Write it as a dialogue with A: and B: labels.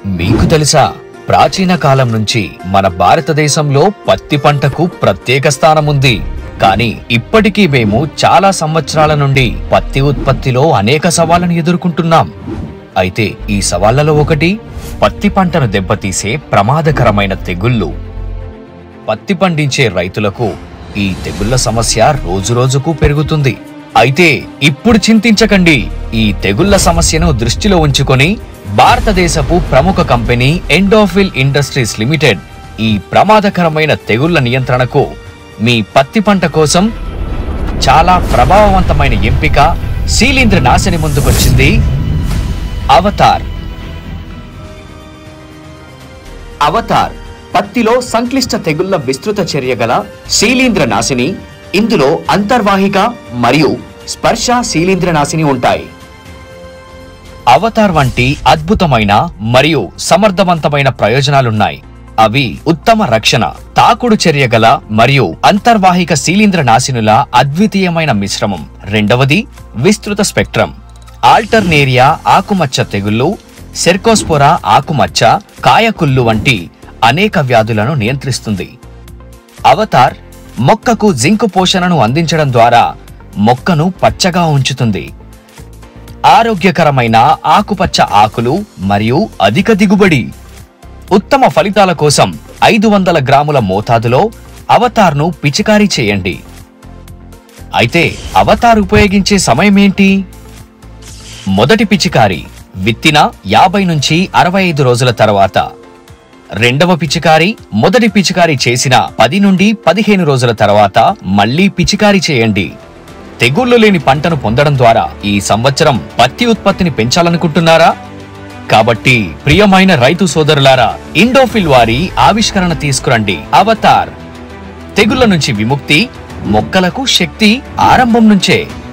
A: మీకు తెలుసా ప్రాచీన కాలం నుంచి మన భారతదేశంలో పత్తి పంటకు ప్రత్యేక స్థానం ఉంది కానీ ఇప్పటికీ మేము చాలా సంవత్సరాల నుండి పత్తి ఉత్పత్తిలో అనేక సవాళ్లను ఎదుర్కొంటున్నాం అయితే ఈ సవాళ్లలో ఒకటి పత్తి పంటను దెబ్బతీసే ప్రమాదకరమైన తెగుళ్ళు పత్తి పండించే రైతులకు ఈ తెగుళ్ల సమస్య రోజురోజుకు పెరుగుతుంది అయితే ఇప్పుడు చింతించకండి ఈ తెగుళ్ల సమస్యను దృష్టిలో ఉంచుకొని భారతదేశపు ప్రముఖ కంపెనీ ఎండోఫిల్ ఇండస్ట్రీస్ లిమిటెడ్ ఈ ప్రమాదకరమైన తెగుళ్ల నియంత్రణకు మీ పత్తి పంట కోసం చాలా ప్రభావవంతమైన ఎంపిక శీలింద్ర నాశని ముందుకొచ్చింది అవతార్ అవతార్ పత్తిలో సంక్లిష్ట తెగుళ్ల విస్తృత చర్య గల శీలీంద్ర నాశిని ఇందులో అంతర్వాహిక మరియు స్పర్శ శీలీంద్ర నాశిని ఉంటాయి అవతార్ వంటి అద్భుతమైన మరియు సమర్థవంతమైన ప్రయోజనాలున్నాయి అవి ఉత్తమ రక్షణ తాకుడు చర్య గల మరియు అంతర్వాహిక శీలీంద్ర నాశినుల అద్వితీయమైన మిశ్రమం రెండవది విస్తృత స్పెక్ట్రం ఆల్టర్నేరియా ఆకుమచ్చ తెగుళ్ళు సెర్కోస్పోరా ఆకుమచ్చ కాయకుళ్ళు వంటి అనేక వ్యాధులను నియంత్రిస్తుంది అవతార్ మొక్కకు జింక్ పోషణను అందించడం ద్వారా మొక్కను పచ్చగా ఉంచుతుంది ఆరోగ్యకరమైన ఆకుపచ్చ ఆకులు మరియు అధిక దిగుబడి ఉత్తమ ఫలితాల కోసం ఐదు వందల గ్రాముల మోతాదులో అవతార్ను పిచికారీ చేయండి అయితే అవతార్ ఉపయోగించే సమయమేంటి మొదటి పిచికారి విత్తిన యాభై నుంచి అరవై ఐదు రోజుల తర్వాత రెండవ పిచికారి మొదటి పిచికారి చేసిన పది నుండి పదిహేను రోజుల తర్వాత మళ్ళీ పిచికారి చేయండి తెగుళ్లు లేని పంటను పొందడం ద్వారా ఈ సంవత్సరం పత్తి ఉత్పత్తిని పెంచాలనుకుంటున్నారా కాబట్టి ప్రియమైన రైతు సోదరులారా ఇండోఫిల్ వారి ఆవిష్కరణ తీసుకురండి అవతార్ తెగుళ్ల నుంచి విముక్తి మొక్కలకు శక్తి ఆరంభం నుంచే